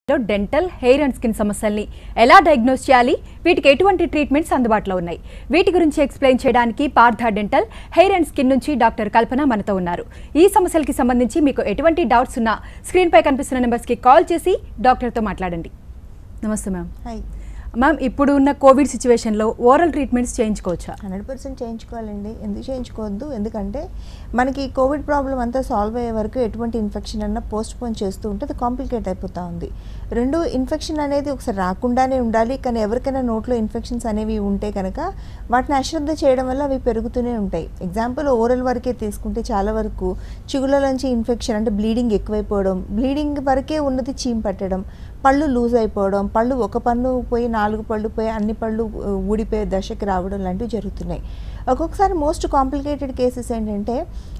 లో dental hair and skin సమస్యల్ని ఎలా డయాగ్నోస్ చేయాలి వీటికి ఎటువంటి ట్రీట్మెంట్స్ అందుబాటులో ఉన్నాయి వీటి గురించి ఎక్స్ప్లెయిన్ చేయడానికి Partha dental hair and skin నుంచి డాక్టర్ కల్పన మనతో ఉన్నారు ఈ సమస్యలకి సంబంధించి మీకు ఎటువంటి డౌట్స్ ఉన్నా స్క్రీన్ పై కనిపిస్తున్న నెంబర్స్కి కాల్ చేసి డాక్టర్తో మాట్లాడండి నమస్తే మ్యామ్ హాయ్ మ్యామ్ ఇప్పుడు ఉన్న కోవిడ్ సిచ్యువేషన్లో ఓరల్ ట్రీట్మెంట్స్ చేయించుకోవచ్చా హండ్రెడ్ పర్సెంట్ చేయించుకోవాలండి ఎందుకు చేయించుకోవద్దు ఎందుకంటే మనకి కోవిడ్ ప్రాబ్లం అంతా సాల్వ్ అయ్యే వరకు ఎటువంటి ఇన్ఫెక్షన్ అన్నా పోస్ట్ పోన్ చేస్తూ ఉంటే అది కాంప్లికేట్ అయిపోతూ ఉంది రెండు ఇన్ఫెక్షన్ అనేది ఒకసారి రాకుండానే ఉండాలి కానీ ఎవరికైనా నోట్లో ఇన్ఫెక్షన్స్ అనేవి ఉంటే కనుక వాటిని అశ్రద్ధ చేయడం వల్ల అవి పెరుగుతూనే ఉంటాయి ఎగ్జాంపుల్ ఓరల్ వరకే తీసుకుంటే చాలా వరకు చిగుళ్ళలోంచి ఇన్ఫెక్షన్ అంటే బ్లీడింగ్ ఎక్కువైపోవడం బ్లీడింగ్ వరకే ఉన్నది చీమ్ పట్టడం పళ్ళు లూజ్ అయిపోవడం పళ్ళు ఒక పన్ను పోయి నాలుగు పళ్ళు పోయి అన్ని పళ్ళు ఆ, ఊడిపోయే దశకి రావడం లాంటివి జరుగుతున్నాయి ఒక్కొక్కసారి మోస్ట్ కాంప్లికేటెడ్ కేసెస్ ఏంటంటే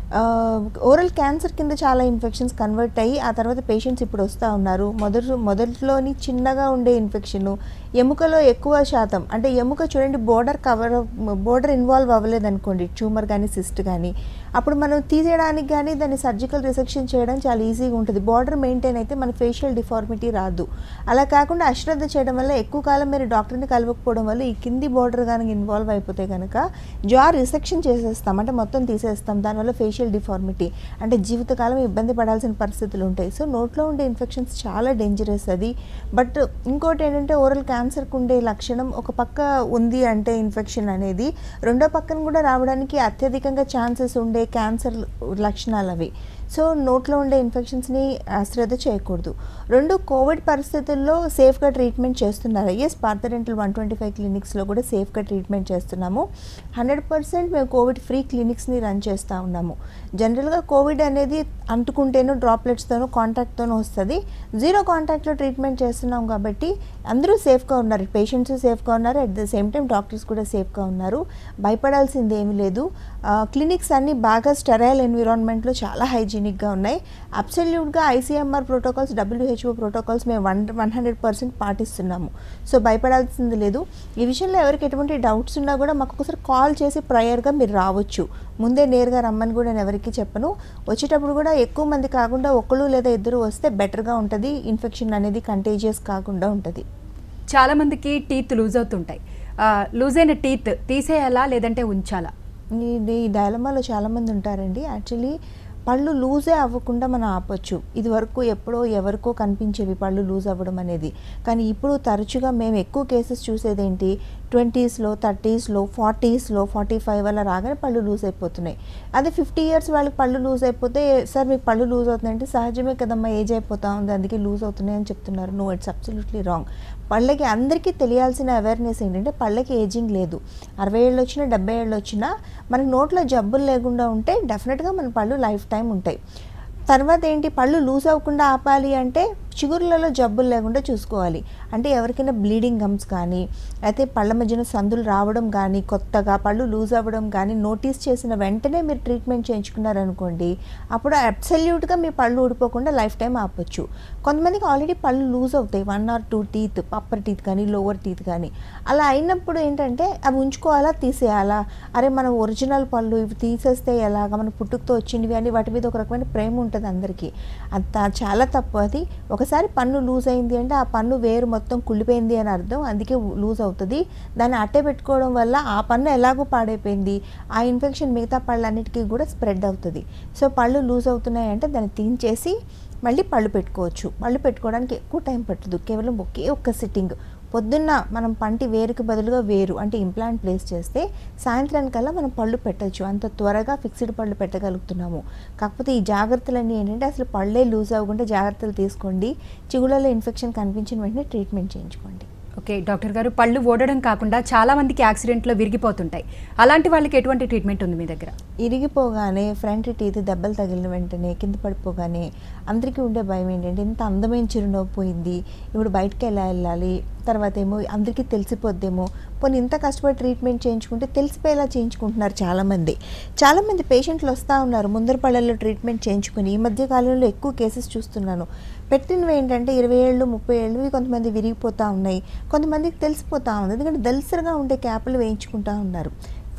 ఓరల్ క్యాన్సర్ కింద చాలా ఇన్ఫెక్షన్స్ కన్వర్ట్ అయ్యి ఆ తర్వాత పేషెంట్స్ ఇప్పుడు వస్తూ ఉన్నారు మొదటి మొదట్లోని చిన్నగా ఉండే ఇన్ఫెక్షన్ ఎముకలో ఎక్కువ శాతం అంటే ఎముక చూడండి బోర్డర్ కవర్ బోర్డర్ ఇన్వాల్వ్ అవ్వలేదు అనుకోండి ట్యూమర్ కానీ సిస్ట్ కానీ అప్పుడు మనం తీసేయడానికి కానీ దాన్ని సర్జికల్ రిసెక్షన్ చేయడం చాలా ఈజీగా ఉంటుంది బార్డర్ మెయింటైన్ అయితే మన ఫేషియల్ డిఫార్మిటీ రాదు అలా కాకుండా అశ్రద్ధ చేయడం వల్ల ఎక్కువ కాలం మీరు డాక్టర్ని కలవకపోవడం వల్ల ఈ కింది బార్డర్ కనుక ఇన్వాల్వ్ అయిపోతే కనుక జా రిసెక్షన్ చేసేస్తాం అంటే మొత్తం తీసేస్తాం దానివల్ల ఫేషియల్ డిఫార్మిటీ అంటే జీవితకాలం ఇబ్బంది పడాల్సిన పరిస్థితులు ఉంటాయి సో నోట్లో ఉండే ఇన్ఫెక్షన్స్ చాలా డేంజరస్ అది బట్ ఇంకోటి ఏంటంటే ఓరల్ క్యాన్సర్కి ఉండే లక్షణం ఒక పక్క ఉంది అంటే ఇన్ఫెక్షన్ అనేది రెండో పక్కన కూడా రావడానికి అత్యధికంగా ఛాన్సెస్ ఉండే క్యాన్సర్ లక్షణాలు అవి సో నోట్లో ఉండే ఇన్ఫెక్షన్స్ని అశ్రద్ధ చేయకూడదు రెండు కోవిడ్ పరిస్థితుల్లో సేఫ్గా ట్రీట్మెంట్ చేస్తున్నారు yes Partha dental one twenty five క్లినిక్స్లో కూడా సేఫ్గా ట్రీట్మెంట్ చేస్తున్నాము హండ్రెడ్ పర్సెంట్ మేము కోవిడ్ ఫ్రీ క్లినిక్స్ని రన్ చేస్తూ ఉన్నాము జనరల్గా కోవిడ్ అనేది అంటుకుంటేనో డ్రాప్లెట్స్తోనో కాంటాక్ట్తోనో వస్తుంది జీరో కాంటాక్ట్లో ట్రీట్మెంట్ చేస్తున్నాం కాబట్టి అందరూ సేఫ్గా ఉన్నారు పేషెంట్స్ సేఫ్గా ఉన్నారు at the same time doctors కూడా సేఫ్గా ఉన్నారు భయపడాల్సింది ఏమీ లేదు క్లినిక్స్ అన్నీ బాగా స్టెరైల్ ఎన్విరాన్మెంట్లో చాలా హైజీనిక్గా ఉన్నాయి అబ్సల్యూట్గా ఐసీఎంఆర్ ప్రోటోకాల్స్ డబ్ల్యూహెచ్ఓ ప్రోటోకాల్స్ మేము వన్ వన్ హండ్రెడ్ పర్సెంట్ పాటిస్తున్నాము సో భయపడాల్సింది లేదు ఈ విషయంలో ఎవరికి ఎటువంటి డౌట్స్ ఉన్నా కూడా మాకు ఒకసారి కాల్ చేసి ప్రయర్గా మీరు రావచ్చు ముందే నేరుగా రమ్మని కూడా నేను ఎవరికి చెప్పను వచ్చేటప్పుడు కూడా ఎక్కువ మంది కాకుండా ఒకళ్ళు లేదా ఇద్దరు వస్తే బెటర్గా ఉంటుంది ఇన్ఫెక్షన్ అనేది కంటేజియస్ కాకుండా ఉంటుంది చాలా మందికి టీత్ లూజ్ అవుతుంటాయి లూజ్ అయిన టీత్ తీసేయాలా లేదంటే ఉంచాలా ఈ ఈ డైలమాలో చాలామంది ఉంటారండి యాక్చువల్లీ పళ్ళు లూజే అవ్వకుండా మనం ఆపొచ్చు ఇది వరకు ఎప్పుడో ఎవరికో కనిపించేవి పళ్ళు లూజ్ అవ్వడం అనేది కానీ ఇప్పుడు తరచుగా మేము ఎక్కువ కేసెస్ చూసేది ఏంటి ట్వంటీస్లో థర్టీస్లో ఫార్టీస్లో ఫార్టీ ఫైవ్ అలా రాగానే పళ్ళు లూజ్ అయిపోతున్నాయి అదే ఫిఫ్టీ ఇయర్స్ వాళ్ళకి పళ్ళు లూజ్ అయిపోతే సార్ మీకు పళ్ళు లూజ్ అవుతుందంటే సహజమే కదమ్మా ఏజ్ అయిపోతా ఉంది అందుకే లూజ్ అవుతున్నాయి అని చెప్తున్నారు నో ఇట్స్ అబ్సల్యూట్లీ రాంగ్ పళ్ళకి అందరికీ తెలియాల్సిన అవేర్నెస్ ఏంటంటే పళ్ళకి ఏజింగ్ లేదు అరవై ఏళ్ళు వచ్చినా డెబ్బై ఏళ్ళు వచ్చినా మనకి నోట్లో జబ్బులు లేకుండా ఉంటే డెఫినెట్గా మన పళ్ళు లైఫ్ టైం ఉంటాయి తర్వాత ఏంటి పళ్ళు లూజ్ అవ్వకుండా ఆపాలి అంటే చిగుర్లలో జబ్బులు లేకుండా చూసుకోవాలి అంటే ఎవరికైనా బ్లీడింగ్ గమ్స్ కానీ అయితే పళ్ళ మధ్యన సందులు రావడం కానీ కొత్తగా పళ్ళు లూజ్ అవ్వడం కానీ నోటీస్ చేసిన వెంటనే మీరు ట్రీట్మెంట్ చేయించుకున్నారనుకోండి అప్పుడు అబ్సల్యూట్గా మీ పళ్ళు ఊడిపోకుండా లైఫ్ టైం ఆపొచ్చు కొంతమందికి ఆల్రెడీ పళ్ళు లూజ్ అవుతాయి one or two teeth upper teeth కానీ లోవర్ టీత్ కానీ అలా అయినప్పుడు ఏంటంటే అవి ఉంచుకోవాలా తీసేయాలా అరే మనం ఒరిజినల్ పళ్ళు ఇవి తీసేస్తే ఎలాగా మన పుట్టుకతో వచ్చినవి అని వాటి మీద ఒక రకమైన ప్రేమ ఉంటుంది అందరికీ అంత చాలా తప్పు అది ఒకసారి పన్ను లూజ్ అయింది అంటే ఆ పన్ను వేరు మొత్తం కుళ్ళిపోయింది అని అర్థం అందుకే లూజ్ అవుతుంది దాన్ని అట్టే పెట్టుకోవడం వల్ల ఆ పన్ను ఎలాగో పాడైపోయింది ఆ ఇన్ఫెక్షన్ మిగతా పళ్ళన్నిటికీ కూడా స్ప్రెడ్ అవుతుంది సో పళ్ళు లూజ్ అవుతున్నాయి అంటే దాన్ని తీయించేసి మళ్ళీ పళ్ళు పెట్టుకోవచ్చు పళ్ళు పెట్టుకోవడానికి ఎక్కువ టైం పట్టదు కేవలం ఒకే ఒక్క సిట్టింగ్ పొద్దున్న మనం పంటి వేరుకి బదులుగా వేరు అంటే ఇంప్లాంట్ ప్లేస్ చేస్తే సాయంత్రానికల్లా మనం పళ్ళు పెట్టచ్చు అంత త్వరగా ఫిక్స్డ్ పళ్ళు పెట్టగలుగుతున్నాము కాకపోతే ఈ జాగ్రత్తలన్నీ ఏంటంటే అసలు పళ్ళే లూజ్ అవ్వకుండా జాగ్రత్తలు తీసుకోండి చిగుళ్ళలో ఇన్ఫెక్షన్ కనిపించిన వెంటనే ట్రీట్మెంట్ చేయించుకోండి ఓకే డాక్టర్ గారు పళ్ళు ఓడడం కాకుండా చాలా మందికి యాక్సిడెంట్లో విరిగిపోతుంటాయి అలాంటి వాళ్ళకి ఎటువంటి ట్రీట్మెంట్ ఉంది మీ దగ్గర ఇరిగిపోగానే ఫ్రంట్ టీత్ దెబ్బలు తగిలిన వెంటనే కింద పడిపోగానే అందరికీ ఉండే భయం ఏంటంటే ఇంత అందమైన చిరునవ్వు పోయింది ఇప్పుడు బయటకు ఎలా వెళ్ళాలి తర్వాత ఏమో అందరికీ తెలిసిపోద్దేమో పోనీ ఇంత కష్టపడి ట్రీట్మెంట్ చేయించుకుంటే తెలిసిపోయేలా చేయించుకుంటున్నారు చాలామంది చాలామంది పేషెంట్లు వస్తూ ఉన్నారు ముందర పళ్ళల్లో ట్రీట్మెంట్ చేయించుకుని ఈ మధ్య కాలంలో ఎక్కువ కేసెస్ చూస్తున్నాను పెట్టినవి ఏంటంటే ఇరవై ఏళ్ళు ముప్పై ఏళ్ళు ఇవి కొంతమంది విరిగిపోతూ ఉన్నాయి కొంతమందికి తెలిసిపోతూ ఉంది ఎందుకంటే దల్సరగా ఉండే క్యాపులు వేయించుకుంటూ ఉన్నారు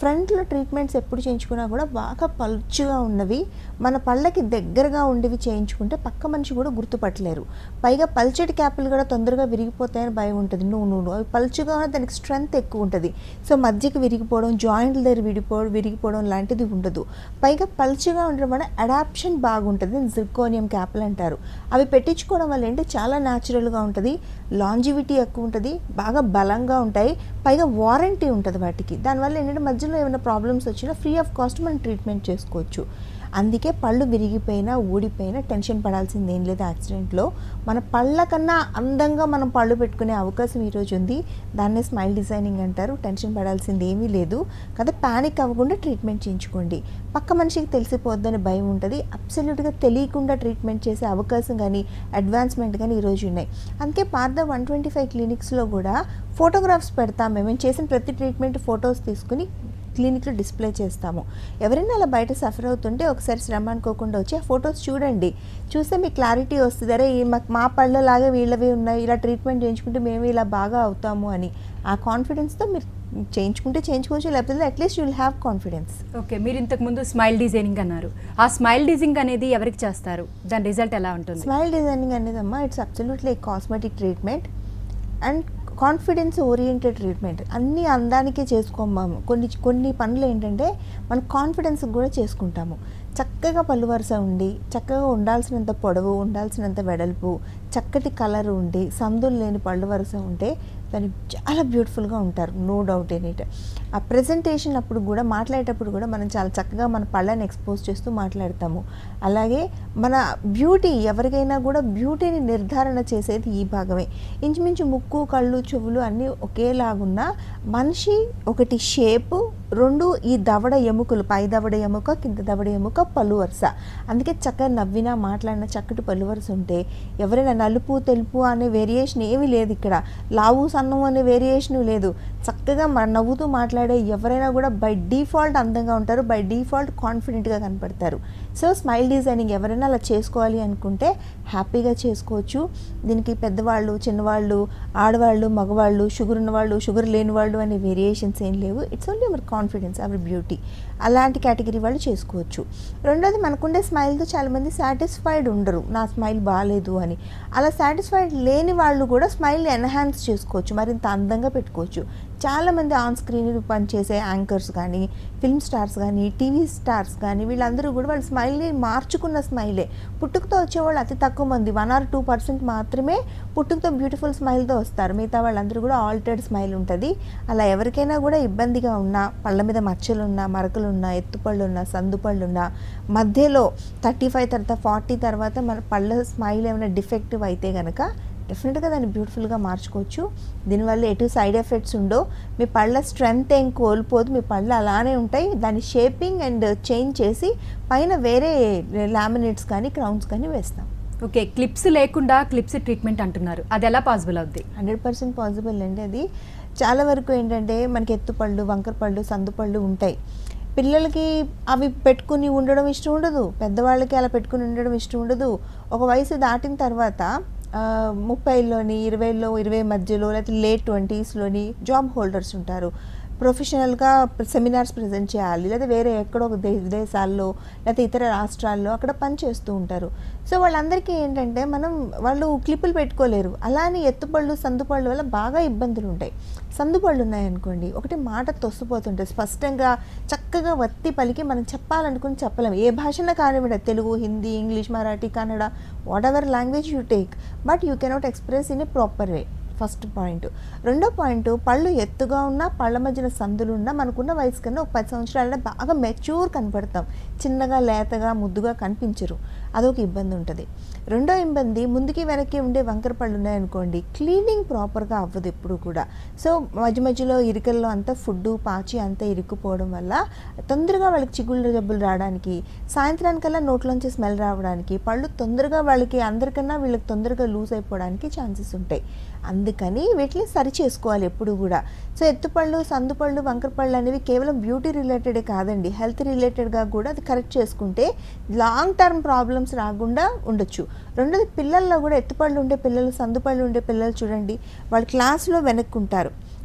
ఫ్రంట్లో ట్రీట్మెంట్స్ ఎప్పుడు చేయించుకున్నా కూడా బాగా పలుచుగా ఉన్నవి మన పళ్ళకి దగ్గరగా ఉండేవి చేయించుకుంటే పక్క మనిషి కూడా గుర్తుపట్టలేరు పైగా పల్చటి క్యాపులు కూడా తొందరగా విరిగిపోతాయని భయం ఉంటుంది నువ్వు నువ్వు అవి పలుచుగా ఉన్న దానికి స్ట్రెంగ్త్ ఎక్కువ ఉంటుంది సో మధ్యకి విరిగిపోవడం జాయింట్ల దగ్గర విడిపోవడం విరిగిపోవడం లాంటిది ఉండదు పైగా పలుచుగా ఉండడం వల్ల అడాప్షన్ బాగుంటుంది జిర్కోనియం క్యాపులు అంటారు అవి పెట్టించుకోవడం వల్ల ఏంటి చాలా న్యాచురల్గా ఉంటుంది లాంజివిటీ ఎక్కువ ఉంటుంది బాగా బలంగా ఉంటాయి పైగా వారంటీ ఉంటుంది వాటికి దానివల్ల ఏంటంటే మధ్యలో ఏమైనా ప్రాబ్లమ్స్ వచ్చినా ఫ్రీ ఆఫ్ కాస్ట్ మనం ట్రీట్మెంట్ చేసుకోవచ్చు అందుకే పళ్ళు విరిగిపోయినా ఊడిపోయినా టెన్షన్ పడాల్సింది ఏం లేదు యాక్సిడెంట్లో మన పళ్ళ కన్నా అందంగా మనం పళ్ళు పెట్టుకునే అవకాశం ఈరోజు ఉంది దాన్నే స్మైల్ డిజైనింగ్ అంటారు టెన్షన్ పడాల్సింది ఏమీ లేదు కదా ప్యానిక్ అవ్వకుండా ట్రీట్మెంట్ చేయించుకోండి పక్క మనిషికి తెలిసిపోద్దని భయం ఉంటుంది అబ్సల్యూట్గా తెలియకుండా ట్రీట్మెంట్ చేసే అవకాశం కానీ అడ్వాన్స్మెంట్ కానీ ఈరోజు ఉన్నాయి అందుకే పార్థ వన్ ట్వంటీ ఫైవ్ క్లినిక్స్లో కూడా ఫోటోగ్రాఫ్స్ పెడతాం మేము చేసిన ప్రతి ట్రీట్మెంట్ ఫొటోస్ తీసుకుని క్లినిక్లో డిస్ప్లే చేస్తాము ఎవరైనా అలా బయట సఫర్ అవుతుంటే ఒకసారి శ్రమ అనుకోకుండా వచ్చి ఆ ఫొటోస్ చూడండి చూస్తే మీకు క్లారిటీ వస్తుంది అరే ఈ మా- మా పళ్ళలాగే వీళ్ళవి ఉన్నాయి ఇలా ట్రీట్మెంట్ చేయించుకుంటే మేము ఇలా బాగా అవుతాము అని ఆ కాన్ఫిడెన్స్తో మీరు చేయించుకుంటే చేయించుకోవచ్చు లేకపోతే at least you will have confidence okay మీరు ఇంతకు ముందు స్మైల్ డిజైనింగ్ అన్నారు ఆ స్మైల్ డిజైనింగ్ అనేది ఎవరికి చేస్తారు దాని రిజల్ట్ ఎలా ఉంటుంది స్మైల్ డిజైనింగ్ అనేది అమ్మా it's absolutely cosmetic treatment and confidence oriented treatment అన్ని అందానికే చేసుకోమాము కొన్ని కొన్ని పనులు ఏంటంటే మన కాన్ఫిడెన్స్ కూడా చేసుకుంటాము చక్కగా పళ్ళు వరుస ఉండి చక్కగా ఉండాల్సినంత పొడవు ఉండాల్సినంత వెడల్పు చక్కటి కలర్ ఉండి సందులు లేని పళ్ళు వరుస ఉంటే దాన్ని చాలా బ్యూటిఫుల్గా ఉంటారు నో డౌట్ ఇన్ ఇట్ ఆ ప్రజెంటేషన్ అప్పుడు కూడా మాట్లాడేటప్పుడు కూడా మనం చాలా చక్కగా మన పళ్ళని ఎక్స్పోజ్ చేస్తూ మాట్లాడతాము అలాగే మన బ్యూటీ ఎవరికైనా కూడా బ్యూటీని నిర్ధారణ చేసేది ఈ భాగమే ఇంచుమించు ముక్కు కళ్ళు చెవులు అన్నీ ఒకేలాగున్నా మనిషి ఒకటి షేపు రెండు ఈ దవడ ఎముకలు పై దవడ ఎముక కింద దవడ ఎముక పళ్ళు వరుస అందుకే చక్కగా నవ్వినా మాట్లాడిన చక్కటి పళ్ళు వరుస ఉంటే ఎవరైనా నలుపు తెలుపు అనే వేరియేషన్ ఏమీ లేదు ఇక్కడ లావు సన్నం అనే వేరియేషన్ లేదు చక్కగా మ- నవ్వుతూ మాట్లాడే ఎవరైనా కూడా బై డిఫాల్ట్ అందంగా ఉంటారు బై డిఫాల్ట్ కాన్ఫిడెంట్గా కనపడతారు సో స్మైల్ డిజైనింగ్ ఎవరైనా అలా చేసుకోవాలి అనుకుంటే హ్యాపీగా చేసుకోవచ్చు దీనికి పెద్దవాళ్ళు చిన్నవాళ్ళు ఆడవాళ్ళు మగవాళ్ళు షుగర్ ఉన్నవాళ్ళు షుగర్ లేని వాళ్ళు అనే వేరియేషన్స్ ఏం లేవు it's only our confidence our beauty అలాంటి కేటగిరీ వాళ్ళు చేసుకోవచ్చు రెండోది మనకుండే స్మైల్తో చాలామంది సాటిస్ఫైడ్ ఉండరు నా స్మైల్ బాగాలేదు అని అలా సాటిస్ఫైడ్ లేని వాళ్ళు కూడా స్మైల్ని ఎన్హాన్స్ చేసుకోవచ్చు మరింత అందంగా పెట్టుకోవచ్చు చాలామంది ఆన్ స్క్రీన్ పనిచేసే యాంకర్స్ కానీ ఫిల్మ్ స్టార్స్ కానీ టీవీ స్టార్స్ కానీ వీళ్ళందరూ కూడా వాళ్ళ స్మైల్ని మార్చుకున్న స్మైలే పుట్టుకతో వచ్చేవాళ్ళు అతి తక్కువ మంది వన్ ఆర్ టూ పర్సెంట్ మాత్రమే పుట్టుకతో బ్యూటిఫుల్ స్మైల్తో వస్తారు మిగతా వాళ్ళందరూ కూడా ఆల్టర్డ్ స్మైల్ ఉంటుంది అలా ఎవరికైనా కూడా ఇబ్బందిగా ఉన్నా పళ్ళ మీద మచ్చలున్నా మరకలున్నా ఎత్తుపళ్ళున్నా సందుపళ్ళున్నా మధ్యలో థర్టీ ఫైవ్ తర్వాత ఫార్టీ తర్వాత మన పళ్ళ స్మైల్ ఏమైనా డిఫెక్టివ్ అయితే కనుక డెఫినెట్గా దాన్ని బ్యూటిఫుల్గా మార్చుకోవచ్చు దీనివల్ల ఎటు సైడ్ ఎఫెక్ట్స్ ఉండో మీ పళ్ళ స్ట్రెంగ్త్ ఏం కోల్పోదు మీ పళ్ళు అలానే ఉంటాయి దాన్ని షేపింగ్ అండ్ చేంజ్ చేసి పైన వేరే లామినేట్స్ కానీ క్రౌన్స్ కానీ వేస్తాం ఓకే క్లిప్స్ లేకుండా క్లిప్స్ ట్రీట్మెంట్ అంటున్నారు అది ఎలా పాసిబుల్ అవుద్ది హండ్రెడ్ పర్సెంట్ పాసిబుల్ అండి అది చాలా వరకు ఏంటంటే మనకి ఎత్తుపళ్ళు వంకర పళ్ళు సందుపళ్ళు ఉంటాయి పిల్లలకి అవి పెట్టుకుని ఉండడం ఇష్టం ఉండదు పెద్దవాళ్ళకి అలా పెట్టుకుని ఉండడం ఇష్టం ఉండదు ఒక వయసు దాటిన తర్వాత ఆ, ముప్పైలోని ఇరవైలో ఇరవై మధ్యలో లేకపోతే లేట్ ట్వంటీస్లోని జాబ్ హోల్డర్స్ ఉంటారు ప్రొఫెషనల్గా సెమినార్స్ ప్రజెంట్ చేయాలి లేదా వేరే ఎక్కడో ఒక దే- విదేశాల్లో లేకపోతే ఇతర రాష్ట్రాల్లో అక్కడ పని చేస్తూ ఉంటారు సో వాళ్ళందరికీ ఏంటంటే మనం వాళ్ళు క్లిప్పులు పెట్టుకోలేరు అలానే ఎత్తుపళ్ళు సందుపళ్ళు వల్ల బాగా ఇబ్బందులు ఉంటాయి సందుపళ్ళు ఉన్నాయనుకోండి ఒకటి మాట తొస్తుపోతుంటాయి స్పష్టంగా చక్కగా వత్తి పలికి మనం చెప్పాలనుకుని చెప్పలేము ఏ భాషన కానివ్వండి Telugu Hindi English Marathi Kannada whatever language you take but you cannot express in a proper way first point రెండో పాయింట్ పళ్ళు ఎత్తుగా ఉన్నా పళ్ళ మధ్యన సందులు ఉన్నా మనకున్న వయసు కన్నా ఒక పది సంవత్సరాల బాగా మెచ్యూర్ కనపడతాం చిన్నగా లేతగా ముద్దుగా కనిపించరు అదొక ఇబ్బంది ఉంటుంది రెండో ఇబ్బంది ముందుకి వెనక్కి ఉండే వంకర పళ్ళు ఉన్నాయనుకోండి క్లీనింగ్ ప్రాపర్గా అవ్వదు ఎప్పుడు కూడా సో మధ్య మధ్యలో ఇరుకల్లో అంతా ఫుడ్ పాచి అంతా ఇరుక్కుపోవడం వల్ల తొందరగా వాళ్ళకి చిగుళ్ళ జబ్బులు రావడానికి సాయంత్రానికల్లా నోట్లోంచి స్మెల్ రావడానికి పళ్ళు తొందరగా వాళ్ళకి అందరికన్నా వీళ్ళకి తొందరగా లూజ్ అయిపోవడానికి ఛాన్సెస్ ఉంటాయి అందుకని వీటిని సరి చేసుకోవాలి ఎప్పుడు కూడా సో ఎత్తుపళ్ళు సందుపళ్ళు వంకరపళ్ళు అనేవి కేవలం బ్యూటీ రిలేటెడే కాదండి హెల్త్ రిలేటెడ్గా కూడా అది కరెక్ట్ చేసుకుంటే లాంగ్ టర్మ్ ప్రాబ్లమ్స్ రాకుండా ఉండొచ్చు రెండోది పిల్లల్లో కూడా ఎత్తుపళ్ళు ఉండే పిల్లలు సందుపళ్ళు ఉండే పిల్లలు చూడండి వాళ్ళు క్లాస్లో వెనక్కుంటారు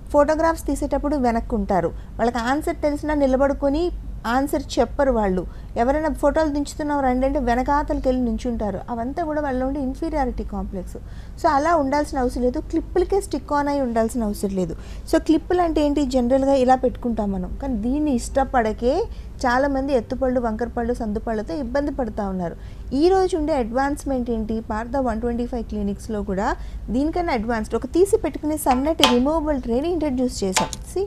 ఫోటోగ్రాఫ్స్ తీసేటప్పుడు వెనక్కి ఉంటారు వాళ్ళకి ఆన్సర్ తెలిసినా నిలబడుకొని ఆన్సర్ చెప్పరు వాళ్ళు ఎవరైనా ఫోటోలు దించుతున్నాం రండి అంటే వెనకాతలకి వెళ్ళి నించుంటారు అవంతా కూడా వాళ్ళ ఉండే ఇన్ఫీరియారిటీ కాంప్లెక్స్ సో అలా ఉండాల్సిన అవసరం లేదు క్లిప్పులకే స్టిక్ ఆన్ అయి ఉండాల్సిన అవసరం లేదు సో క్లిప్పులు అంటే ఏంటి జనరల్గా ఇలా పెట్టుకుంటాం మనం కానీ దీన్ని ఇష్టపడకే చాలామంది ఎత్తుపళ్ళు వంకరపళ్ళు సందుపళ్ళతో ఇబ్బంది పడుతూ ఉన్నారు ఈ రోజు ఉండే అడ్వాన్స్మెంట్ ఏంటి పార్ద వన్ ట్వంటీ ఫైవ్ క్లినిక్స్లో కూడా దీనికన్నా అడ్వాన్స్డ్ ఒక తీసి పెట్టుకునే సన్నటి రిమూవబుల్ ట్రేని ఇంట్రడ్యూస్ చేశాం సి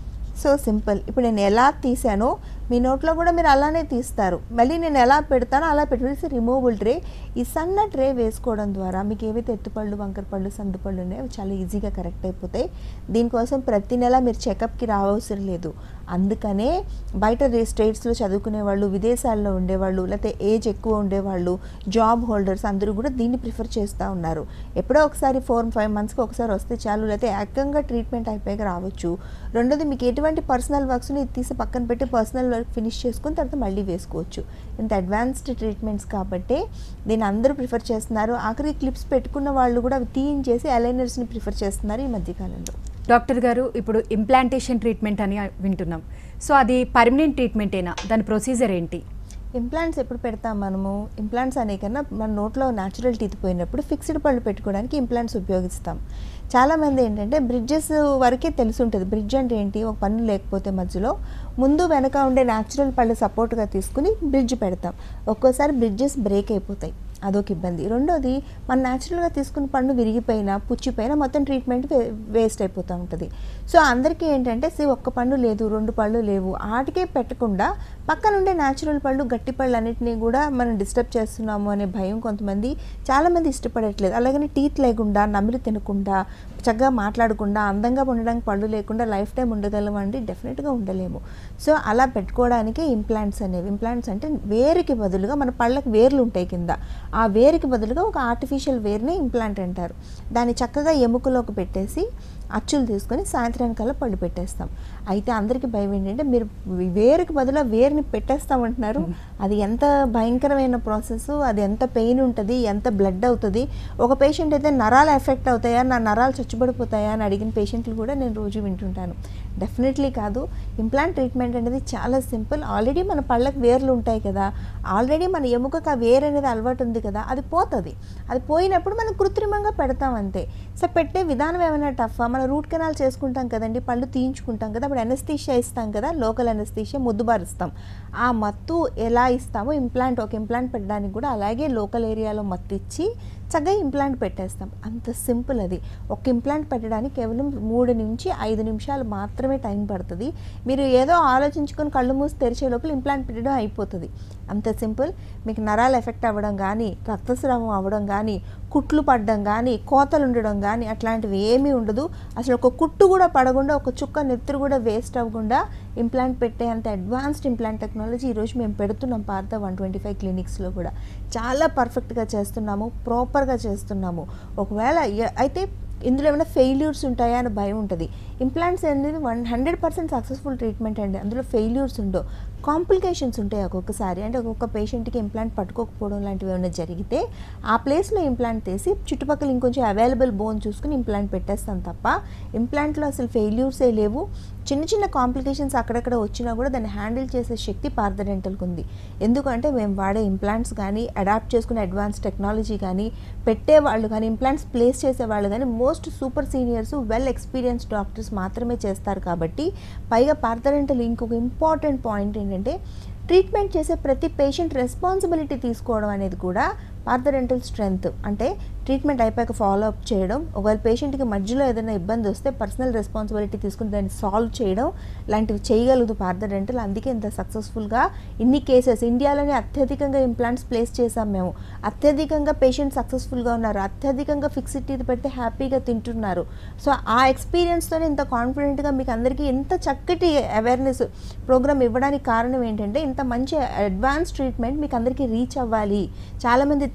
సో సింపుల్ ఇప్పుడు నేను ఎలా తీసానో మీ నోట్లో కూడా మీరు అలానే తీస్తారు మళ్ళీ నేను ఎలా పెడతానో అలా పెట్టుకునేసి రిమూవబుల్ ట్రే ఈ సన్న ట్రే వేసుకోవడం ద్వారా మీకు ఏవైతే ఎత్తుపళ్ళు వంకరపళ్ళు సందుపళ్ళు ఉన్నాయో అవి చాలా ఈజీగా కరెక్ట్ అయిపోతాయి దీనికోసం ప్రతి నెల మీరు చెకప్కి రావసరం లేదు అందుకనే బయట స్టేట్స్లో చదువుకునే వాళ్ళు విదేశాల్లో ఉండేవాళ్ళు లేకపోతే ఏజ్ ఎక్కువ ఉండేవాళ్ళు జాబ్ హోల్డర్స్ అందరూ కూడా దీన్ని ప్రిఫర్ చేస్తూ ఉన్నారు ఎప్పుడో ఒకసారి ఫోర్ ఫైవ్ మంత్స్కి ఒకసారి వస్తే చాలు లేకపోతే ఏకంగా ట్రీట్మెంట్ అయిపోయాక రావచ్చు రెండోది మీకు ఎటువంటి పర్సనల్ వర్క్స్ని తీసి పక్కన పెట్టి పర్సనల్ వర్క్ ఫినిష్ చేసుకుని తర్వాత మళ్ళీ వేసుకోవచ్చు ఇంత అడ్వాన్స్డ్ ట్రీట్మెంట్స్ కాబట్టి దీన్ని అందరూ ప్రిఫర్ చేస్తున్నారు ఆఖరి క్లిప్స్ పెట్టుకున్న వాళ్ళు కూడా అవి తీయించేసి అలైనర్స్ని ప్రిఫర్ చేస్తున్నారు ఈ మధ్యకాలంలో డాక్టర్ గారు ఇప్పుడు ఇంప్లాంటేషన్ ట్రీట్మెంట్ అని వింటున్నాం సో అది పర్మనెంట్ ట్రీట్మెంటేనా దాని ప్రొసీజర్ ఏంటి ఇంప్లాంట్స్ ఎప్పుడు పెడతాం మనము ఇంప్లాంట్స్ అనే కన్నా మన నోట్లో న్యాచురల్ టీత్ పోయినప్పుడు ఫిక్స్డ్ పళ్ళు పెట్టుకోవడానికి ఇంప్లాంట్స్ ఉపయోగిస్తాం చాలామంది ఏంటంటే బ్రిడ్జెస్ వరకే తెలిసి ఉంటుంది బ్రిడ్జ్ అంటే ఏంటి ఒక పన్ను లేకపోతే మధ్యలో ముందు వెనక ఉండే న్యాచురల్ పళ్ళు సపోర్ట్గా తీసుకుని బ్రిడ్జ్ పెడతాం ఒక్కోసారి బ్రిడ్జెస్ బ్రేక్ అయిపోతాయి అదొక ఇబ్బంది రెండోది మన న్యాచురల్గా తీసుకున్న పన్ను విరిగిపోయినా పుచ్చిపోయినా మొత్తం ట్రీట్మెంట్ వే- వేస్ట్ అయిపోతూ ఉంటుంది సో అందరికీ ఏంటంటే సి ఒక్క పన్ను లేదు రెండు పళ్ళు లేవు ఆటికే పెట్టకుండా పక్కన ఉండే న్యాచురల్ పళ్ళు గట్టి పళ్ళు అన్నిటినీ కూడా మనం డిస్టర్బ్ చేస్తున్నాము అనే భయం కొంతమంది చాలామంది ఇష్టపడట్లేదు అలాగని టీత్ లేకుండా నమిలి తినకుండా చక్కగా మాట్లాడకుండా అందంగా ఉండడానికి పళ్ళు లేకుండా లైఫ్ టైం ఉండగలం అంటే డెఫినెట్గా ఉండలేము సో అలా పెట్టుకోవడానికి ఇంప్లాంట్స్ అనేవి ఇంప్లాంట్స్ అంటే వేరుకి బదులుగా మన పళ్ళకి వేర్లు ఉంటాయి కింద ఆ వేరుకి బదులుగా ఒక ఆర్టిఫిషియల్ వేర్ని ఇంప్లాంట్ అంటారు దాన్ని చక్కగా ఎముకలోకి పెట్టేసి అచ్చులు తీసుకొని సాయంత్రానికల్లా పళ్ళు పెట్టేస్తాం అయితే అందరికీ భయం ఏంటంటే మీరు వేరుకి బదులు వేరుని పెట్టేస్తామంటున్నారు అది ఎంత భయంకరమైన ప్రాసెస్ అది ఎంత పెయిన్ ఉంటుంది ఎంత బ్లడ్ అవుతుంది ఒక పేషెంట్ అయితే నరాలు ఎఫెక్ట్ అవుతాయా నా నరాలు చచ్చుబడిపోతాయా అని అడిగిన పేషెంట్లు కూడా నేను రోజు వింటుంటాను డెఫినెట్లీ కాదు ఇంప్లాంట్ ట్రీట్మెంట్ అనేది చాలా సింపుల్ ఆల్రెడీ మన పళ్ళకి వేర్లు ఉంటాయి కదా ఆల్రెడీ మన ఎముకకు ఆ వేరు అనేది అలవాటు ఉంది కదా అది పోతుంది అది పోయినప్పుడు మనం కృత్రిమంగా పెడతాం అంతే సో పెట్టే విధానం ఏమైనా టఫ్ మనం రూట్ కెనాల్ చేసుకుంటాం కదండి పళ్ళు తీయించుకుంటాం కదా అప్పుడు ఎనస్థీషియా ఇస్తాం కదా లోకల్ ఎనస్థీషియా ముద్దుబారుస్తాం ఆ మత్తు ఎలా ఇస్తామో ఇంప్లాంట్ ఒక ఇంప్లాంట్ పెట్టడానికి కూడా అలాగే లోకల్ ఏరియాలో మత్తు ఇచ్చి చక్కగా ఇంప్లాంట్ పెట్టేస్తాం అంత సింపుల్ అది ఒక ఇంప్లాంట్ పెట్టడానికి కేవలం మూడు నుంచి ఐదు నిమిషాలు మాత్రమే టైం పడుతుంది మీరు ఏదో ఆలోచించుకొని కళ్ళు మూసి తెరిచే లోపల ఇంప్లాంట్ పెట్టడం అయిపోతుంది అంత సింపుల్ మీకు నరాలు ఎఫెక్ట్ అవ్వడం కానీ రక్తస్రావం అవ్వడం కానీ కుట్లు పడడం కానీ కోతలు ఉండడం కానీ అట్లాంటివి ఏమీ ఉండదు అసలు ఒక కుట్టు కూడా పడకుండా ఒక చుక్క నెత్తురు కూడా వేస్ట్ అవ్వకుండా ఇంప్లాంట్ పెట్టే అంత అడ్వాన్స్డ్ ఇంప్లాంట్ టెక్నాలజీ ఈరోజు మేము పెడుతున్నాం పార్త వన్ ట్వంటీ ఫైవ్ క్లినిక్స్లో కూడా చాలా పర్ఫెక్ట్గా చేస్తున్నాము ప్రాపర్గా చేస్తున్నాము ఒకవేళ ఎ- అయితే ఇందులో ఏమైనా ఫెయిల్యూర్స్ ఉంటాయా అని భయం ఉంటుంది ఇంప్లాంట్స్ అనేది one hundred percent successful treatment అండి అందులో ఫెయిల్యూర్స్ ఉండవు కాంప్లికేషన్స్ ఉంటాయి ఒక్కొక్కసారి అంటే ఒక్కొక్క పేషెంట్కి ఇంప్లాంట్ పట్టుకోకపోవడం లాంటివి ఏమైనా జరిగితే ఆ ప్లేస్లో ఇంప్లాంట్ తీసి చుట్టుపక్కల ఇంకొంచెం అవైలబుల్ బోన్ చూసుకుని ఇంప్లాంట్ పెట్టేస్తాం తప్ప ఇంప్లాంట్లో అసలు ఫెయిల్యూర్సే లేవు చిన్న చిన్న కాంప్లికేషన్స్ అక్కడక్కడ వచ్చినా కూడా దాన్ని హ్యాండిల్ చేసే శక్తి పార్థడెంటల్కి ఉంది ఎందుకంటే మేము వాడే ఇంప్లాంట్స్ కానీ అడాప్ట్ చేసుకునే అడ్వాన్స్ టెక్నాలజీ కానీ పెట్టే వాళ్ళు కానీ ఇంప్లాంట్స్ ప్లేస్ చేసే వాళ్ళు కానీ most super seniors well experience doctors మాత్రమే చేస్తారు కాబట్టి పైగా పార్థడెంటల్ ఇంకొక ఇంపార్టెంట్ పాయింట్ ఏంటంటే ట్రీట్మెంట్ చేసే ప్రతి పేషెంట్ రెస్పాన్సిబిలిటీ తీసుకోవడం అనేది కూడా పార్థడెంటల్ స్ట్రెంగ్త్ అంటే ట్రీట్మెంట్ అయిపోయాక ఫాలో అప్ చేయడం ఒకవేళ పేషెంట్కి మధ్యలో ఏదైనా ఇబ్బంది వస్తే పర్సనల్ రెస్పాన్సిబిలిటీ తీసుకుని దాన్ని సాల్వ్ చేయడం లాంటివి చేయగలదు పార్థడెంటల్ అందుకే ఇంత సక్సెస్ఫుల్గా ఇన్ని కేసెస్ ఇండియాలోనే అత్యధికంగా ఇంప్లాంట్స్ ప్లేస్ చేసాం మేము అత్యధికంగా పేషెంట్ సక్సెస్ఫుల్గా ఉన్నారు అత్యధికంగా ఫిక్స్డ్ టీత్ పెడితే హ్యాపీగా తింటున్నారు సో ఆ ఎక్స్పీరియన్స్తోనే ఇంత కాన్ఫిడెంట్గా మీకు అందరికీ ఎంత చక్కటి అవేర్నెస్ ప్రోగ్రామ్ ఇవ్వడానికి కారణం ఏంటంటే ఇంత మంచి అడ్వాన్స్ ట్రీట్మెంట్ మీకు అందరికీ రీచ్ అవ్వాలి చాలామంది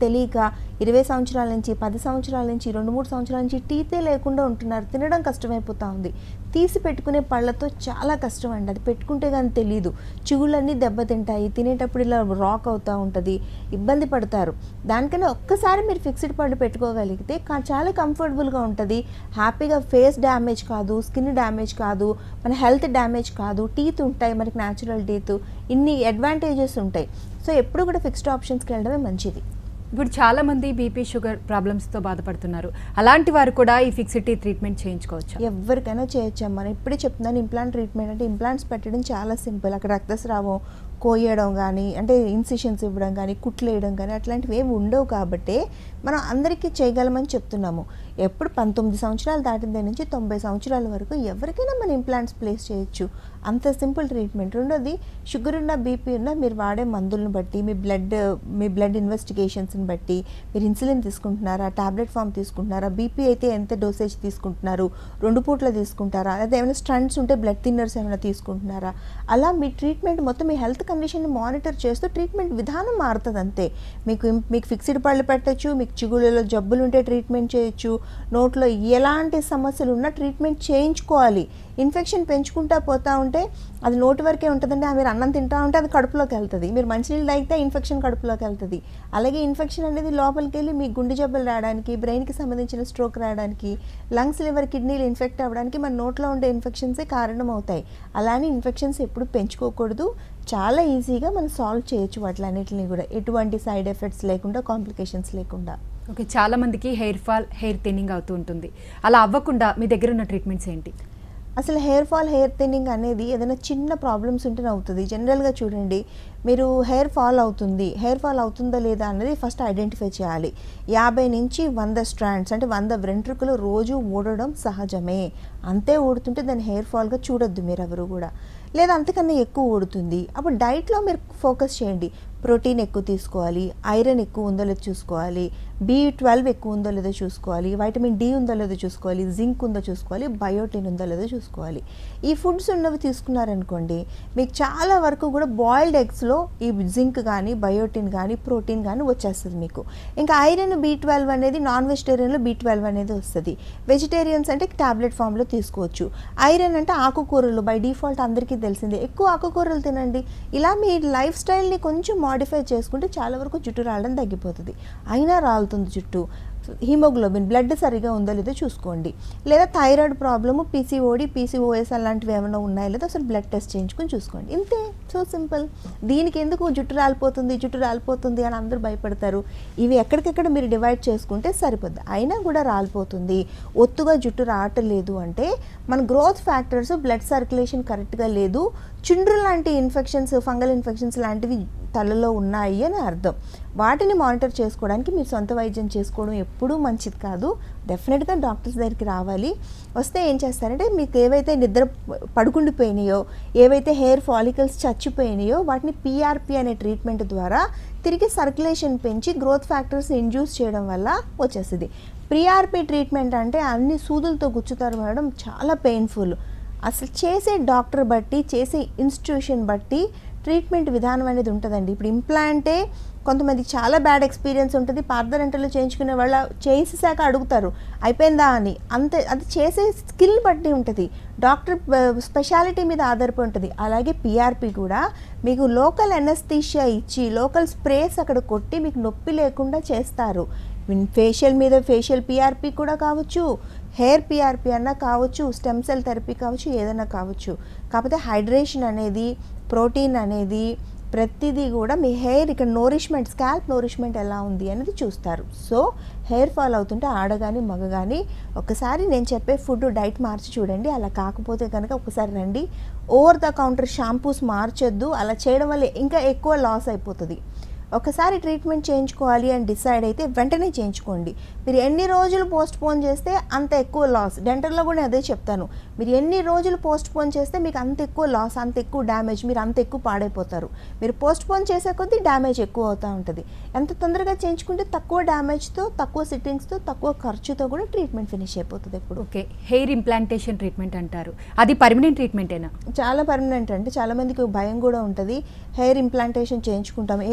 తెలియక ఇరవై సంవత్సరాల నుంచి పది సంవత్సరాల నుంచి రెండు మూడు సంవత్సరాల నుంచి టీతే లేకుండా ఉంటున్నారు తినడం కష్టమైపోతా ఉంది తీసి పెట్టుకునే పళ్ళతో చాలా కష్టం అండి అది పెట్టుకుంటే కానీ తెలియదు చిగుళ్ళన్నీ దెబ్బతింటాయి తినేటప్పుడు ఇలా రాక్ అవుతూ ఉంటుంది ఇబ్బంది పడతారు దానికన్నా ఒక్కసారి మీరు ఫిక్స్డ్ పళ్ళు పెట్టుకోగలిగితే కా- చాలా కంఫర్టబుల్గా ఉంటుంది హ్యాపీగా ఫేస్ డ్యామేజ్ కాదు స్కిన్ డ్యామేజ్ కాదు మన హెల్త్ డ్యామేజ్ కాదు టీత్ ఉంటాయి మనకి న్యాచురల్ టీత్ ఇన్ని అడ్వాంటేజెస్ ఉంటాయి సో ఎప్పుడు కూడా ఫిక్స్డ్ ఆప్షన్స్కి వెళ్ళడమే మంచిది ఇప్పుడు చాలా మంది బీపీ షుగర్ ప్రాబ్లమ్స్తో బాధపడుతున్నారు అలాంటి వారు కూడా ఈ ఫిక్సిటీ ట్రీట్మెంట్ చేయించుకోవచ్చు ఎవరికైనా చేయొచ్చమ్మా మనం ఇప్పుడే చెప్తున్నాను ఇంప్లాంట్ ట్రీట్మెంట్ అంటే ఇంప్లాంట్స్ పెట్టడం చాలా సింపుల్ అక్కడ రక్తస్రావం కోయడం కానీ అంటే ఇన్సిషన్స్ ఇవ్వడం కానీ కుట్లు వేయడం కానీ అట్లాంటివి ఏమి ఉండవు కాబట్టి మనం అందరికీ చేయగలమని చెప్తున్నాము ఎప్పుడు పంతొమ్మిది సంవత్సరాలు దాటిన దగ్గర నుంచి తొంభై సంవత్సరాల వరకు ఎవరికైనా మన ఇంప్లాంట్స్ ప్లేస్ చేయొచ్చు అంత సింపుల్ ట్రీట్మెంట్ రెండోది షుగర్ ఉన్న బీపీ ఉన్న మీరు వాడే మందులను బట్టి మీ బ్లడ్ మీ బ్లడ్ ఇన్వెస్టిగేషన్స్ని బట్టి మీరు ఇన్సులిన్ తీసుకుంటున్నారా టాబ్లెట్ ఫామ్ తీసుకుంటున్నారా బీపీ అయితే ఎంత డోసేజ్ తీసుకుంటున్నారు రెండు పూట్ల తీసుకుంటారా లేదా ఏమైనా స్టంట్స్ ఉంటే బ్లడ్ థిన్నర్స్ ఏమైనా తీసుకుంటున్నారా అలా మీ ట్రీట్మెంట్ మొత్తం మీ హెల్త్ కండిషన్ని మానిటర్ చేస్తూ ట్రీట్మెంట్ విధానం మారుతుంది అంతే మీకు ఇం- మీకు ఫిక్స్డ్ పళ్ళు పెట్టచ్చు మీకు చిగుళ్ళలో జబ్బులు ఉంటే ట్రీట్మెంట్ చేయొచ్చు నోట్లో ఎలాంటి సమస్యలు ఉన్నా ట్రీట్మెంట్ చేయించుకోవాలి ఇన్ఫెక్షన్ పెంచుకుంటా పోతా ఉంటే అది నోటి వరకే ఉంటుందండి ఆ మీరు అన్నం తింటా ఉంటే అది కడుపులోకి వెళ్తుంది మీరు మంచినీళ్ళు తాగితే ఇన్ఫెక్షన్ కడుపులోకి వెళ్తుంది అలాగే ఇన్ఫెక్షన్ అనేది లోపలికి వెళ్ళి మీ గుండె జబ్బులు రావడానికి బ్రెయిన్కి సంబంధించిన స్ట్రోక్ రావడానికి లంగ్స్ లివర్ కిడ్నీలు ఇన్ఫెక్ట్ అవ్వడానికి మన నోట్లో ఉండే ఇన్ఫెక్షన్సే కారణం అవుతాయి అలానే ఇన్ఫెక్షన్స్ ఎప్పుడు పెంచుకోకూడదు చాలా ఈజీగా మనం సాల్వ్ చేయొచ్చు వాటిలన్నిటిని కూడా ఎటువంటి సైడ్ ఎఫెక్ట్స్ లేకుండా కాంప్లికేషన్స్ లేకుండా ఓకే చాలా మందికి హెయిర్ ఫాల్ హెయిర్ థిన్నింగ్ అవుతూ ఉంటుంది అలా అవ్వకుండా మీ దగ్గర ఉన్న ట్రీట్మెంట్స్ ఏంటి అసలు హెయిర్ ఫాల్ హెయిర్ థిన్నింగ్ అనేది ఏదైనా చిన్న ప్రాబ్లమ్స్ ఉంటేనే అవుతుంది జనరల్గా చూడండి మీరు హెయిర్ ఫాల్ అవుతుంది హెయిర్ ఫాల్ అవుతుందా లేదా అనేది ఫస్ట్ ఐడెంటిఫై చేయాలి యాభై నుంచి వంద స్ట్రాండ్స్ అంటే వంద వెంట్రుకలు రోజు ఊడడం సహజమే అంతే ఊడుతుంటే దాన్ని హెయిర్ ఫాల్గా చూడొద్దు మీరు ఎవరు కూడా లేదా అంతకన్నా ఎక్కువ ఊడుతుంది అప్పుడు డైట్లో మీరు ఫోకస్ చేయండి ప్రోటీన్ ఎక్కువ తీసుకోవాలి ఐరన్ ఎక్కువ ఉందో లేదో చూసుకోవాలి బి ట్వెల్వ్ ఎక్కువ ఉందో లేదో చూసుకోవాలి వైటమిన్ డి ఉందో లేదో చూసుకోవాలి జింక్ ఉందో చూసుకోవాలి బయోటిన్ ఉందో లేదో చూసుకోవాలి ఈ ఫుడ్స్ ఉన్నవి తీసుకున్నారనుకోండి మీకు చాలా వరకు కూడా బాయిల్డ్ ఎగ్స్లో ఈ జింక్ కానీ బయోటిన్ కానీ ప్రోటీన్ కానీ వచ్చేస్తుంది మీకు ఇంకా ఐరన్ బి ట్వెల్వ్ అనేది నాన్ వెజిటేరియన్లో బి ట్వెల్వ్ అనేది వస్తుంది వెజిటేరియన్స్ అంటే టాబ్లెట్ ఫామ్లో తీసుకోవచ్చు ఐరన్ అంటే ఆకుకూరలు బై డిఫాల్ట్ అందరికీ తెలిసిందే ఎక్కువ ఆకుకూరలు తినండి ఇలా మీ లైఫ్ స్టైల్ని కొంచెం మాడిఫై చేసుకుంటే చాలా వరకు జుట్టు రావడం తగ్గిపోతుంది అయినా రాలుతుంది జుట్టు హీమోగ్లోబిన్ బ్లడ్ సరిగా ఉందో లేదో చూసుకోండి లేదా థైరాయిడ్ ప్రాబ్లము పీసీఓడి పీసీఓఎస్ అలాంటివి ఏమైనా ఉన్నాయో లేదో అసలు బ్లడ్ టెస్ట్ చేయించుకొని చూసుకోండి ఇంతే సో సింపుల్ దీనికి ఎందుకు జుట్టు రాలిపోతుంది జుట్టు రాలిపోతుంది అని అందరూ భయపడతారు ఇవి ఎక్కడికెక్కడ మీరు డివైడ్ చేసుకుంటే సరిపోద్ది అయినా కూడా రాలిపోతుంది ఒత్తుగా జుట్టు రావటం లేదు అంటే మన గ్రోత్ ఫ్యాక్టర్స్ బ్లడ్ సర్క్యులేషన్ కరెక్ట్గా లేదు చుండ్రు లాంటి ఇన్ఫెక్షన్స్ ఫంగల్ ఇన్ఫెక్షన్స్ లాంటివి తలలో ఉన్నాయి అని అర్థం వాటిని మానిటర్ చేసుకోవడానికి మీరు సొంత వైద్యం చేసుకోవడం ఎప్పుడూ మంచిది కాదు డెఫినెట్గా డాక్టర్స్ దగ్గరికి రావాలి వస్తే ఏం చేస్తారంటే మీకు ఏవైతే నిద్ర పడుకుండిపోయినాయో ఏవైతే హెయిర్ ఫాలికల్స్ చచ్చిపోయినాయో వాటిని పీఆర్పీ అనే ట్రీట్మెంట్ ద్వారా తిరిగి సర్క్యులేషన్ పెంచి గ్రోత్ ఫ్యాక్టర్స్ ఇండ్యూస్ చేయడం వల్ల వచ్చేస్తుంది ప్రిఆర్పీ ట్రీట్మెంట్ అంటే అన్ని సూదులతో గుచ్చుతారు మేడం చాలా పెయిన్ఫుల్ అసలు చేసే డాక్టర్ బట్టి చేసే ఇన్స్టిట్యూషన్ బట్టి ట్రీట్మెంట్ విధానం అనేది ఉంటుందండి ఇప్పుడు ఇంప్లాంటే కొంతమందికి చాలా బ్యాడ్ ఎక్స్పీరియన్స్ ఉంటుంది పార్థరెంటల్లో చేయించుకునే వాళ్ళ చేసేసాక అడుగుతారు అయిపోయిందా అని అంతే అది చేసే స్కిల్ బట్టి ఉంటుంది డాక్టర్ స్పెషాలిటీ మీద ఆధారపడి ఉంటుంది అలాగే పిఆర్పి కూడా మీకు లోకల్ ఎనస్థీషియా ఇచ్చి లోకల్ స్ప్రేస్ అక్కడ కొట్టి మీకు నొప్పి లేకుండా చేస్తారు ఫేషియల్ మీద ఫేషియల్ పిఆర్పి కూడా కావచ్చు హెయిర్ పిఆర్పి అన్నా కావచ్చు స్టెమ్ సెల్ థెరపీ కావచ్చు ఏదైనా కావచ్చు కాకపోతే హైడ్రేషన్ అనేది ప్రోటీన్ అనేది ప్రతిదీ కూడా మీ హెయిర్ ఇక్కడ నోరిష్మెంట్ స్కాల్ప్ నోరిష్మెంట్ ఎలా ఉంది అనేది చూస్తారు సో హెయిర్ ఫాల్ అవుతుంటే ఆడ కానీ మగ కానీ ఒకసారి నేను చెప్పే ఫుడ్ డైట్ మార్చి చూడండి అలా కాకపోతే కనుక ఒకసారి రండి ఓవర్ ద కౌంటర్ షాంపూస్ మార్చొద్దు అలా చేయడం వల్ల ఇంకా ఎక్కువ లాస్ అయిపోతుంది ఒకసారి ట్రీట్మెంట్ చేయించుకోవాలి అని డిసైడ్ అయితే వెంటనే చేయించుకోండి మీరు ఎన్ని రోజులు పోస్ట్ పోన్ చేస్తే అంత ఎక్కువ లాస్ డెంటల్లో కూడా అదే చెప్తాను మీరు ఎన్ని రోజులు పోస్ట్ పోన్ చేస్తే మీకు అంత ఎక్కువ లాస్ అంత ఎక్కువ డ్యామేజ్ మీరు అంత ఎక్కువ పాడైపోతారు మీరు పోస్ట్ పోన్ చేసే కొద్దీ డ్యామేజ్ ఎక్కువ అవుతూ ఉంటుంది ఎంత తొందరగా చేయించుకుంటే తక్కువ డ్యామేజ్తో తక్కువ సిట్టింగ్స్తో తక్కువ ఖర్చుతో కూడా ట్రీట్మెంట్ ఫినిష్ అయిపోతుంది ఎప్పుడు ఓకే హెయిర్ ఇంప్లాంటేషన్ ట్రీట్మెంట్ అంటారు అది పర్మనెంట్ ట్రీట్మెంటేనా చాలా పర్మనెంట్ అంటే చాలా మందికి భయం కూడా ఉంటుంది హెయిర్ ఇంప్లాంటేషన్ చేయించుకుంటాం హెయిర్ ఇంప్లాంటేషన్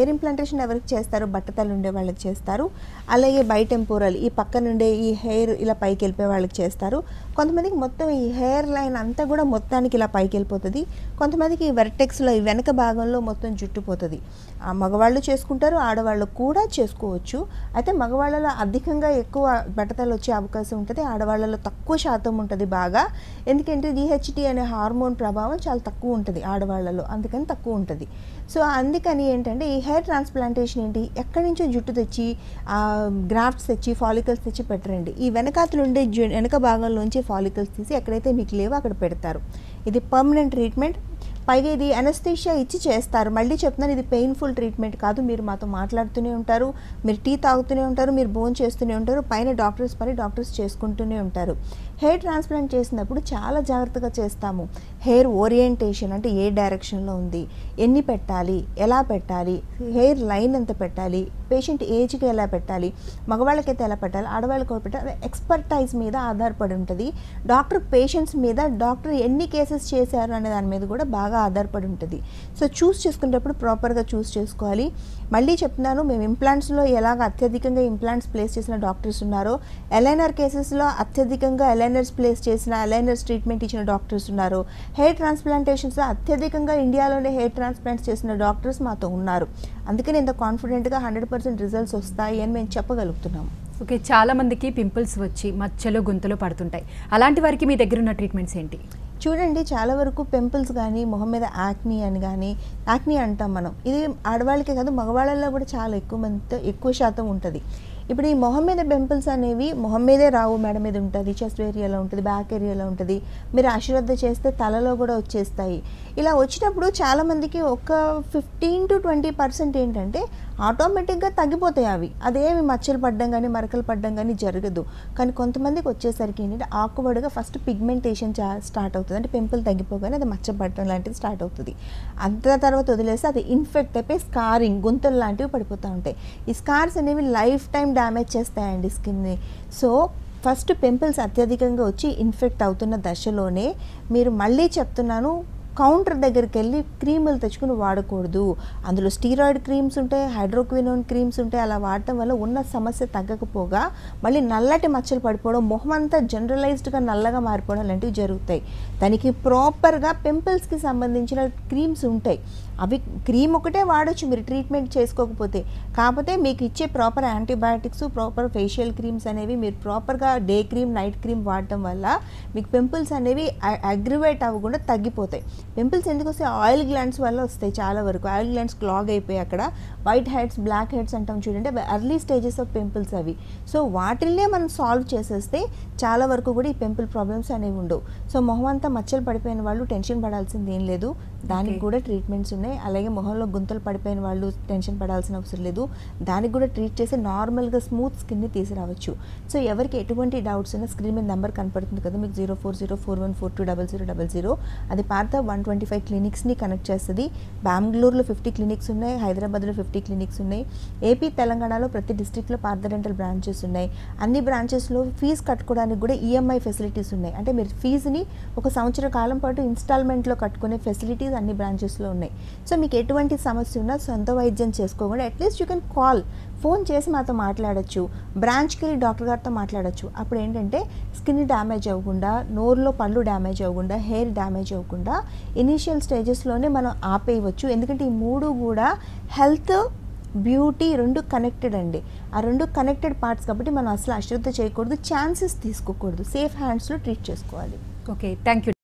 ట్రాన్స్ప్లాంటేషన్ ఎవరికి చేస్తారు బట్టతలు ఉండే వాళ్ళకి చేస్తారు అలాగే బైటెంపోరల్ ఈ పక్క నుండే ఈ హెయిర్ ఇలా పైకి వెళ్ళిపోయే వాళ్ళకి చేస్తారు కొంతమందికి మొత్తం ఈ హెయిర్ లైన్ అంతా కూడా మొత్తానికి ఇలా పైకి వెళ్ళిపోతుంది కొంతమందికి ఈ వెర్టెక్స్లో ఈ వెనక భాగంలో మొత్తం జుట్టు పోతుంది ఆ మగవాళ్ళు చేసుకుంటారు ఆడవాళ్ళు కూడా చేసుకోవచ్చు అయితే మగవాళ్ళలో అధికంగా ఎక్కువ బట్టతలు వచ్చే అవకాశం ఉంటుంది ఆడవాళ్ళలో తక్కువ శాతం ఉంటుంది బాగా ఎందుకంటే డిహెచ్టి అనే హార్మోన్ ప్రభావం చాలా తక్కువ ఉంటుంది ఆడవాళ్ళలో అందుకని తక్కువ ఉంటుంది సో అందుకని ఏంటంటే ఈ హెయిర్ ట్రాన్స్ప్లాంటేషన్ ఏంటి ఎక్కడి నుంచో జుట్టు తెచ్చి గ్రాఫ్ట్స్ తెచ్చి ఫాలికల్స్ తెచ్చి పెట్టరండి ఈ వెనకాతలు ఉండే జు వెనక భాగంలోంచి ఫాలికల్స్ తీసి ఎక్కడైతే మీకు లేవో అక్కడ పెడతారు ఇది పర్మనెంట్ ట్రీట్మెంట్ పైగా ఇది అనస్థీషియా ఇచ్చి చేస్తారు మళ్ళీ చెప్తున్నాను ఇది పెయిన్ఫుల్ ట్రీట్మెంట్ కాదు మీరు మాతో మాట్లాడుతూనే ఉంటారు మీరు టీ తాగుతూనే ఉంటారు మీరు బోన్ చేస్తూనే ఉంటారు పైన డాక్టర్స్ పని డాక్టర్స్ చేసుకుంటూనే ఉంటారు హెయిర్ ట్రాన్స్ప్లాంట్ చేసినప్పుడు చాలా జాగ్రత్తగా చేస్తాము హెయిర్ ఓరియంటేషన్ అంటే ఏ డైరెక్షన్లో ఉంది ఎన్ని పెట్టాలి ఎలా పెట్టాలి హెయిర్ లైన్ ఎంత పెట్టాలి పేషెంట్ ఏజ్కి ఎలా పెట్టాలి మగవాళ్ళకైతే ఎలా పెట్టాలి ఆడవాళ్ళకి ఎలా పెట్టాలి ఎక్స్పర్టైజ్ మీద ఆధారపడి ఉంటుంది డాక్టర్ పేషెంట్స్ మీద డాక్టర్ ఎన్ని కేసెస్ చేశారు అనే దాని మీద కూడా బాగా ఆధారపడి ఉంటుంది సో చూస్ చేసుకునేటప్పుడు ప్రాపర్గా చూస్ చేసుకోవాలి మళ్ళీ చెప్తున్నాను మేము ఇంప్లాంట్స్లో ఎలాగ అత్యధికంగా ఇంప్లాంట్స్ ప్లేస్ చేసిన డాక్టర్స్ ఉన్నారో ఎలైనర్ కేసెస్లో అత్యధికంగా ఎలైనర్స్ ప్లేస్ చేసిన ఎలైనర్స్ ట్రీట్మెంట్ ఇచ్చిన డాక్టర్స్ ఉన్నారు హెయిర్ ట్రాన్స్ప్లాంటేషన్స్లో అత్యధికంగా ఇండియాలోనే హెయిర్ ట్రాన్స్ప్లాంట్స్ చేసిన డాక్టర్స్ మాతో ఉన్నారు అందుకని ఇంత కాన్ఫిడెంట్గా హండ్రెడ్ పర్సెంట్ రిజల్ట్స్ వస్తాయి అని మేము చెప్పగలుగుతున్నాము ఓకే చాలా మందికి పింపుల్స్ వచ్చి మచ్చలు గుంతలు పడుతుంటాయి అలాంటి వారికి మీ దగ్గర ఉన్న ట్రీట్మెంట్స్ ఏంటి చూడండి చాలా వరకు పింపుల్స్ కానీ మొహం మీద యాక్నీ అని కానీ యాక్నీ అంటాం మనం ఇది ఆడవాళ్ళకే కాదు మగవాళ్ళల్లో కూడా చాలా ఎక్కువ మంది ఎక్కువ శాతం ఉంటుంది ఇప్పుడు ఈ మొహం మీద పింపుల్స్ అనేవి మొహం మీదే రావు మెడ మీద ఉంటుంది చెస్ట్ ఏరియాలో ఉంటుంది బ్యాక్ ఏరియాలో ఉంటుంది మీరు అశ్రద్ధ చేస్తే తలలో కూడా వచ్చేస్తాయి ఇలా వచ్చినప్పుడు చాలామందికి ఒక ఫిఫ్టీన్ టు ట్వంటీ పర్సెంట్ ఏంటంటే ఆటోమేటిక్గా తగ్గిపోతాయి అవి అదేమి మచ్చలు పడ్డం కానీ మరకలు పడ్డం కానీ జరగదు కానీ కొంతమందికి వచ్చేసరికి ఏంటంటే ఆకువడిగా ఫస్ట్ పిగ్మెంటేషన్ స్టార్ట్ అవుతుంది అంటే పింపుల్ తగ్గిపోగానే అది మచ్చ పడటం లాంటిది స్టార్ట్ అవుతుంది అంత తర్వాత వదిలేస్తే అది ఇన్ఫెక్ట్ అయిపోయి స్కారింగ్ గుంతలు లాంటివి పడిపోతూ ఉంటాయి ఈ స్కార్స్ అనేవి లైఫ్ టైం డ్యామేజ్ చేస్తాయండి స్కిన్ని సో ఫస్ట్ పింపుల్స్ అత్యధికంగా వచ్చి ఇన్ఫెక్ట్ అవుతున్న దశలోనే మీరు మళ్ళీ చెప్తున్నాను కౌంటర్ దగ్గరికి వెళ్ళి క్రీములు తెచ్చుకుని వాడకూడదు అందులో స్టీరాయిడ్ క్రీమ్స్ ఉంటాయి హైడ్రోక్వినోన్ క్రీమ్స్ ఉంటాయి అలా వాడటం వల్ల ఉన్న సమస్య తగ్గకపోగా మళ్ళీ నల్లటి మచ్చలు పడిపోవడం మొహం అంతా జనరలైజ్డ్గా నల్లగా మారిపోవడం లాంటివి జరుగుతాయి దానికి ప్రాపర్గా పింపుల్స్కి సంబంధించిన క్రీమ్స్ ఉంటాయి అవి క్రీమ్ ఒకటే వాడొచ్చు మీరు ట్రీట్మెంట్ చేసుకోకపోతే కాకపోతే మీకు ఇచ్చే proper antibiotics proper facial creams అనేవి మీరు ప్రాపర్గా డే క్రీమ్ నైట్ క్రీమ్ వాడటం వల్ల మీకు పింపుల్స్ అనేవి అగ్రివేట్ అవ్వకుండా తగ్గిపోతాయి పింపుల్స్ ఎందుకు వస్తాయి ఆయిల్ గ్లాండ్స్ వల్ల వస్తాయి చాలా వరకు ఆయిల్ గ్లాండ్స్ క్లాగ్ అయిపోయి అక్కడ వైట్ హెడ్స్ బ్లాక్ హెడ్స్ అంటాం చూడండి అవి ఎర్లీ స్టేజెస్ ఆఫ్ పింపుల్స్ అవి సో వాటిల్నే మనం సాల్వ్ చేసేస్తే చాలా వరకు కూడా ఈ పింపుల్ ప్రాబ్లమ్స్ అనేవి ఉండవు సో మొహం అంతా మచ్చలు పడిపోయిన వాళ్ళు టెన్షన్ పడాల్సింది ఏం లేదు దానికి Okay. కూడా ట్రీట్మెంట్స్ ఉన్నాయి అలాగే మొహంలో గుంతలు పడిపోయిన వాళ్ళు టెన్షన్ పడాల్సిన అవసరం లేదు దానికి కూడా ట్రీట్ చేసి నార్మల్గా స్మూత్ స్కిన్ని తీసుకురావచ్చు సో ఎవరికి ఎటువంటి డౌట్స్ ఉన్నా స్క్రీన్ మీద నెంబర్ కనపడుతుంది కదా మీకు zero four zero four one four two double zero double zero అది పార్త వన్ ట్వంటీ ఫైవ్ క్లినిక్స్ని కనెక్ట్ చేస్తుంది బెంగళూరులో ఫిఫ్టీ క్లినిక్స్ ఉన్నాయి హైదరాబాద్లో ఫిఫ్టీ క్లినిక్స్ ఉన్నాయి ఏపీ తెలంగాణలో ప్రతి డిస్ట్రిక్ట్లో పార్థ డెంటల్ బ్రాంచెస్ ఉన్నాయి అన్ని బ్రాంచెస్లో ఫీజు కట్టుకోవడానికి కూడా ఈఎంఐ ఫెసిలిటీస్ ఉన్నాయి అంటే మీరు ఫీజుని ఒక సంవత్సర కాలం పాటు ఇన్స్టాల్మెంట్లో కట్టుకునే ఫెసిలిటీస్ అన్ని బ్రాంచెస్లో ఉన్నాయి సో మీకు ఎటువంటి సమస్య ఉన్నా సొంత వైద్యం చేసుకోకుండా at least you can call phone చేసి మాతో మాట్లాడొచ్చు బ్రాంచ్కి వెళ్ళి డాక్టర్ గారితో మాట్లాడొచ్చు అప్పుడు ఏంటంటే స్కిన్ డ్యామేజ్ అవ్వకుండా నోరులో పళ్ళు డ్యామేజ్ అవ్వకుండా హెయిర్ డ్యామేజ్ అవ్వకుండా ఇనీషియల్ స్టేజెస్లోనే మనం ఆపేయవచ్చు ఎందుకంటే ఈ మూడు కూడా హెల్త్ బ్యూటీ రెండు కనెక్టెడ్ అండి ఆ రెండు కనెక్టెడ్ పార్ట్స్ కాబట్టి మనం అసలు అశ్రద్ధ చేయకూడదు ఛాన్సెస్ తీసుకోకూడదు సేఫ్ హ్యాండ్స్లో ట్రీట్ చేసుకోవాలి ఓకే థ్యాంక్ యూ